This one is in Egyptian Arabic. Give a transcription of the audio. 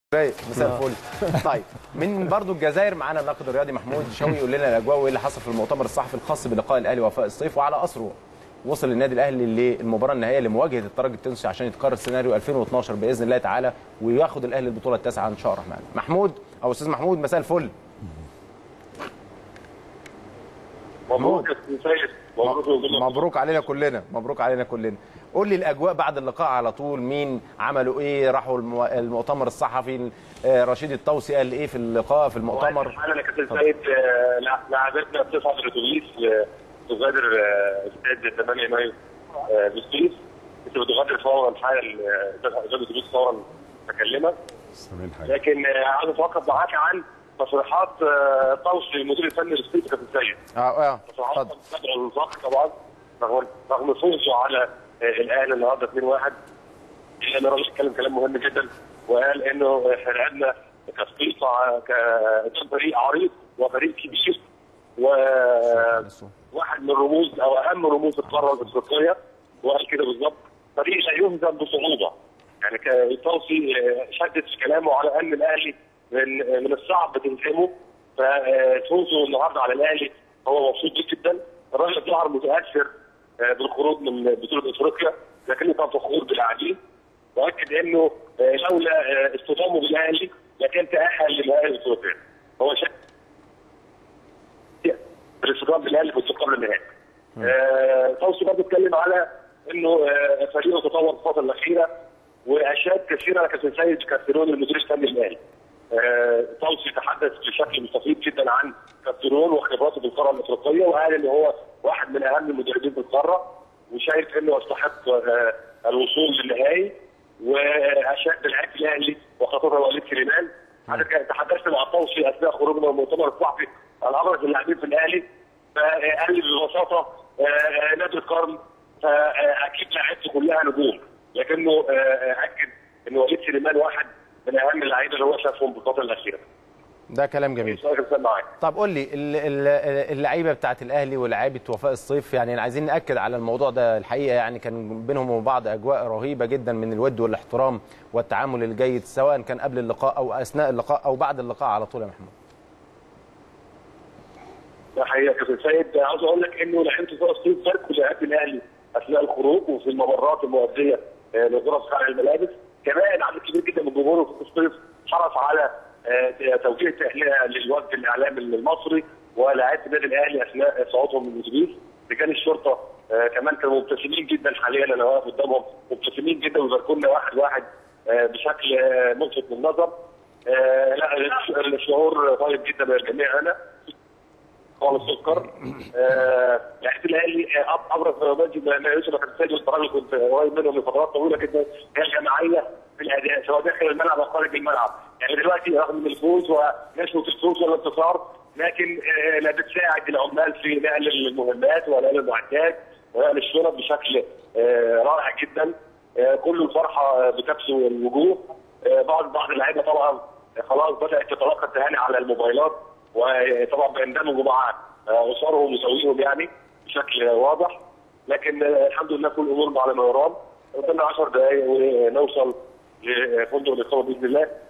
رايق مساء الفل طيب من برضو الجزائر معانا الناقد الرياضي محمود شوقي يقول لنا الاجواء وايه اللي حصل في المؤتمر الصحفي الخاص بلقاء الاهلي وفاء الصيف وعلى اثره وصل النادي الاهلي للمباراه النهائيه لمواجهه الترجي التونسي عشان يتكرر سيناريو 2012 باذن الله تعالى وياخد الاهلي البطوله التاسعه ان شاء الله الرحمن محمود او استاذ محمود مساء الفل مبروك يا أستاذ سيد مبروك وجودك. مبروك علينا كلنا مبروك علينا كلنا قول لي الاجواء بعد اللقاء على طول مين عملوا ايه راحوا المو- المؤتمر الصحفي آه، رشيد الطوسي قال ايه في اللقاء في المؤتمر انا كابتن سيد آه، لع- لعبتنا بتصعد الاتوبيس آه، تغادر آه، استاد 8 مايو آه، بالسويس انت بتغادر فورا حالا آه، تغادر الاتوبيس فورا بكلمك لكن آه، عايز اتوقف معاك عن تصريحات آه، طوسي المدير الفني للسويس يا كابتن سيد اه اه تصريحات اتفضل تدعو للفخر طبعا رغم رغم فوزه على آه، الاهلي النهارده 2-1 الا ان الراجل اتكلم كلام مهم جدا وقال انه احنا لعبنا كفريق ك- فريق عريض وفريق كبير وواحد من رموز او اهم رموز القاره الافريقيه وقال كده بالظبط فريق لا يهزم بصعوبه يعني ك- توصي آه، شدد في كلامه على ان الاهلي من من الصعب تهزمه ففوزه النهارده على الاهلي هو مبسوط بيه جدا الراجل ظهر متاثر آه، بالخروج من بطوله افريقيا لكنه كان فخور بالاعلين واكد انه آه، لولا آه، اصطدامه بالاهلي لكان تاهل لنهائي افريقيا هو شك الاصطدام بالاهلي في قبل النهائي آه، توصي برضه اتكلم على انه آه، فريقه تطور في الفتره الاخيره واشياء كثيره كابتن سيد كاسترون المدير الفني الاهلي آه، توصي تحدث بشكل مستفيض جدا عن كاسترون وخبراته في القاره الافريقيه وقال ان هو واحد من اهم المدربين في القاره وشايف انه يستحق آه، الوصول للنهائي واشاد بلعيبه الاهلي وخاصه وليد سليمان حضرتك تحدثت مع الطوسي اثناء خروجنا من المؤتمر الصحفي عن ابرز اللاعبين في الاهلي فقال لي ببساطه آه، نادي القرن فاكيد لعيبته كلها نجوم لكنه آه، اكد ان وليد سليمان واحد من اهم اللعيبه اللي هو شافهم في الفتره الاخيره. ده كلام جميل سؤال كان معاك. طب قول لي ال- ال- اللعيبه بتاعت الاهلي ولاعيبه وفاء الصيف يعني عايزين ناكد على الموضوع ده الحقيقه يعني كان بينهم وبين بعض اجواء رهيبه جدا من الود والاحترام والتعامل الجيد سواء كان قبل اللقاء او اثناء اللقاء او بعد اللقاء على طول يا محمود ده حقيقه يا كابتن سيد عاوز اقول لك انه لعيبه فرق الصيف تركوا لاعبي الاهلي اثناء الخروج وفي الممرات المؤديه آه، لغرف خلع الملابس كمان عدد كبير جدا من جمهور فرق الصيف حرص على آه، توجيه تهنئه للوفد الاعلامي المصري ولاعيبه النادي الاهلي اثناء صعودهم من الاتوبيس رجال الشرطه آه، كمان كانوا مبتسمين جدا حاليا انا واقف قدامهم مبتسمين جدا وباركونا واحد واحد آه، بشكل آه، ملفت للنظر آه، لا الشعور طيب جدا من الجميع هنا خالص سكر آه، لعيبه الاهلي آه، أب- ابرز نماذج ما ما يوسف كان سيد الطرابي كنت قريب منهم لفترات طويله جدا هي الجماعيه في الاداء سواء داخل الملعب او خارج الملعب يعني دلوقتي رغم من الفوز ونشوه الفوز والانتصار لكن آه، لا بتساعد العمال في نقل المهمات ونقل المعدات ونقل الشرط بشكل آه، رائع جدا آه، كل الفرحه آه، بتبسو الوجوه آه، بعض بعض اللعيبه طبعا آه، خلاص بدات تتلقى التهاني على الموبايلات وطبعا بيندمجوا مع آه، اسرهم وزوجهم يعني بشكل واضح لكن آه، الحمد لله كل الامور على ما يرام قدامنا 10 دقائق ونوصل لفندق الاقامه باذن الله